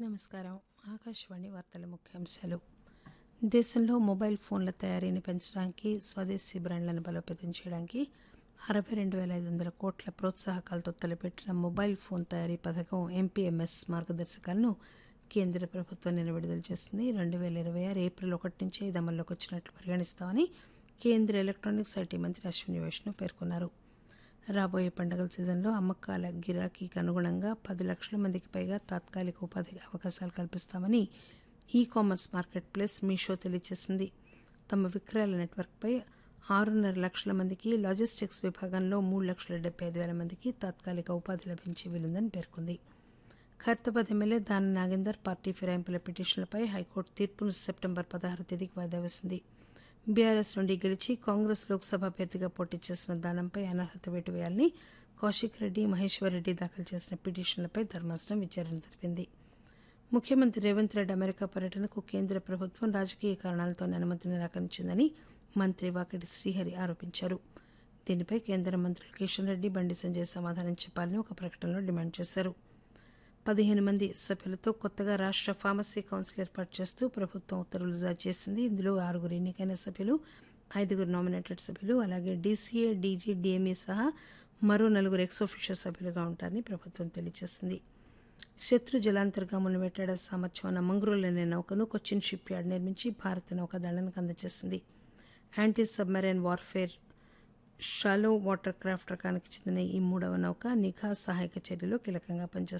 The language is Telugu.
నమస్కారం ఆకాశవాణి వార్తల ముఖ్యాంశాలు దేశంలో మొబైల్ ఫోన్ల తయారీని పెంచడానికి స్వదేశీ బ్రాండ్లను బలోపేతం చేయడానికి అరవై రెండు వేల ఐదు వందల కోట్ల ప్రోత్సాహకాలతో తలపెట్టిన మొబైల్ ఫోన్ తయారీ పథకం ఎంపీఎంఎస్ మార్గదర్శకాలను కేంద్ర ప్రభుత్వం నిన్న విడుదల చేసింది రెండు వేల ఇరవై ఆరు ఏప్రిల్ ఒకటి నుంచే ఇది అమల్లోకి వచ్చినట్లు పరిగణిస్తామని కేంద్ర ఎలక్ట్రానిక్స్ ఐటీ మంత్రి అశ్విని వైష్ణవ్ పేర్కొన్నారు రాబోయే పండుగల సీజన్లో అమ్మకాల గిరాకీకి అనుగుణంగా పది లక్షల మందికి పైగా తాత్కాలిక ఉపాధి అవకాశాలు కల్పిస్తామని e commerce market place Meesho తెలియజేసింది తమ విక్రయాల నెట్వర్క్పై ఆరున్నర లక్షల మందికి లాజిస్టిక్స్ విభాగంలో మూడు లక్షల డెబ్బై ఐదు వేల మందికి తాత్కాలిక ఉపాధి లభించే వీలుందని పేర్కొంది ఖైరతాబాద్ ఎమ్మెల్యే దాన నాగేందర్ పార్టీ ఫిరాయింపుల పిటిషన్లపై హైకోర్టు తీర్పును సెప్టెంబర్ పదహారు తేదీకి వాయిదా వేసింది బీఆర్ఎస్ నుండి గెలిచి కాంగ్రెస్ లోక్సభ అభ్యర్థిగా పోటీ చేసిన దానంపై అనర్హత వేటు వేయాలని కౌశిక్ రెడ్డి మహేశ్వర్ రెడ్డి దాఖలు చేసిన పిటిషన్లపై ధర్మాసనం విచారణ జరిపింది ముఖ్యమంత్రి రేవంత్ రెడ్డి అమెరికా పర్యటనకు కేంద్ర ప్రభుత్వం రాజకీయ కారణాలతో అనుమతి నిరాకరించిందని మంత్రి వాకిటి శ్రీహరి ఆరోపించారు దీనిపై కేంద్ర మంత్రులు కిషన్ రెడ్డి బండి సంజయ్ సమాధానం చెప్పాలని ఒక ప్రకటనలో డిమాండ్ చేశారు పదిహేను మంది సభ్యులతో కొత్తగా రాష్ట్ర ఫార్మసీ కౌన్సిల్ ఏర్పాటు చేస్తూ ప్రభుత్వం ఉత్తర్వులు జారీ చేసింది ఇందులో ఆరుగురు ఎన్నికైన సభ్యులు ఐదుగురు నామినేటెడ్ సభ్యులు అలాగే డీసీఏ డీజీ డీఎంఈ సహా మరో నలుగురు ఎక్సోఫిషియో సభ్యులుగా ఉంటారని ప్రభుత్వం తెలియజేసింది శత్రు జలాంతర్గాములను వేటాడే సామర్థ్యం ఉన్న మంగ్రోల్ అనే నౌకను కొచ్చిన్ షిప్ యార్డ్ నిర్మించి భారత నౌకాదళానికి అందజేసింది anti submarine warfare shallow water craft రకానికి చెందిన ఈ మూడవ నౌక నిఘా సహాయక చర్యలో కీలకంగా పనిచేస్తుంది